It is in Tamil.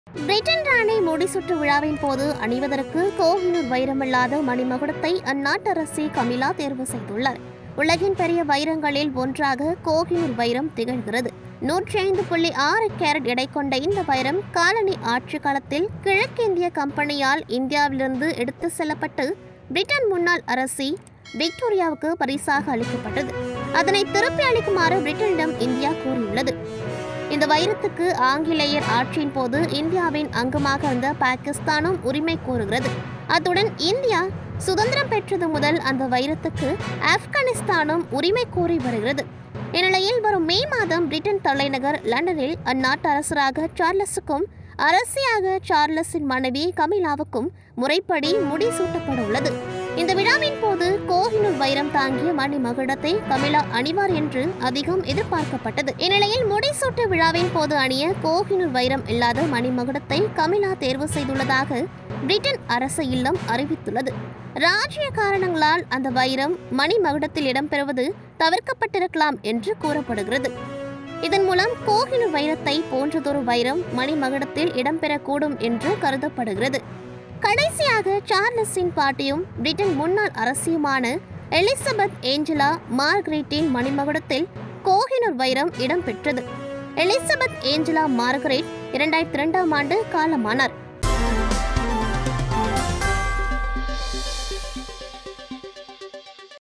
பிரிட்டன் ராணி முடிசூட்டு விழாவின் போது அணிவதற்கு கோஹினூர் வைரமில்லாத மணிமகுடத்தை அந்நாட்டு அரசி கமிலா தேர்வு செய்துள்ளார் உலகின் பெரிய வைரங்களில் ஒன்றாக கோஹினூர் வைரம் திகழ்கிறது நூற்றி ஐந்து புள்ளி ஆறு கேரட் எடை கொண்ட இந்த வைரம் காலனி ஆட்சி காலத்தில் கிழக்கிந்திய கம்பெனியால் இந்தியாவிலிருந்து எடுத்து செல்லப்பட்டு பிரிட்டன் முன்னாள் அரசி விக்டோரியாவுக்கு பரிசாக அளிக்கப்பட்டது அதனை திருப்பி அளிக்குமாறு பிரிட்டனிடம் இந்தியா கூறியுள்ளது இந்த வைரத்துக்கு ஆங்கிலேயர் ஆட்சியின் போது இந்தியாவின் அங்கமாக இருந்த பாகிஸ்தானும் உரிமை கோருகிறது அத்துடன் இந்தியா சுதந்திரம் பெற்றது முதல் அந்த வைரத்துக்கு ஆப்கானிஸ்தானும் உரிமை கோரி வருகிறது இந்நிலையில் வரும் மே மாதம் பிரிட்டன் தலைநகர் லண்டனில் அந்நாட்டு அரசராக சார்லஸுக்கும் அரசியாக சார்லஸின் மனைவி கமிலாவுக்கும் முறைப்படி முடிசூட்டப்பட உள்ளது இந்த விழாவின் போது கோஹினூர் வைரம் தாங்கிய மணி மகுடத்தை கமிலா அணிவார் என்று அதிகம் எதிர்பார்க்கப்பட்டது இந்நிலையில் முடிசூட்டு விழாவின் போது அணிய கோஹினூர் வைரம் இல்லாத மணிமகுடத்தை கமிலா தேர்வு செய்துள்ளதாக பிரிட்டன் அரசு இல்லம் அறிவித்துள்ளது ராஜ்ய காரணங்களால் அந்த வைரம் மணிமகுடத்தில் இடம்பெறுவது தவிர்க்கப்பட்டிருக்கலாம் என்று கூறப்படுகிறது இதன் மூலம் கோஹினூர் வைரத்தை போன்றதொரு வைரம் மணிமகுடத்தில் இடம்பெறக்கூடும் என்று கருதப்படுகிறது கடைசியாக சார்லஸின் பாட்டியும் பிரிட்டன் முன்னாள் அரசியுமான எலிசபெத் ஏஞ்சலா மார்கரெட்டின் மணிமகுடத்தில் கோஹினூர் வைரம் இடம்பெற்றது எலிசபெத் ஏஞ்சலா மார்கரெட் இரண்டாயிரத்தி இரண்டாம் ஆண்டு காலமானார்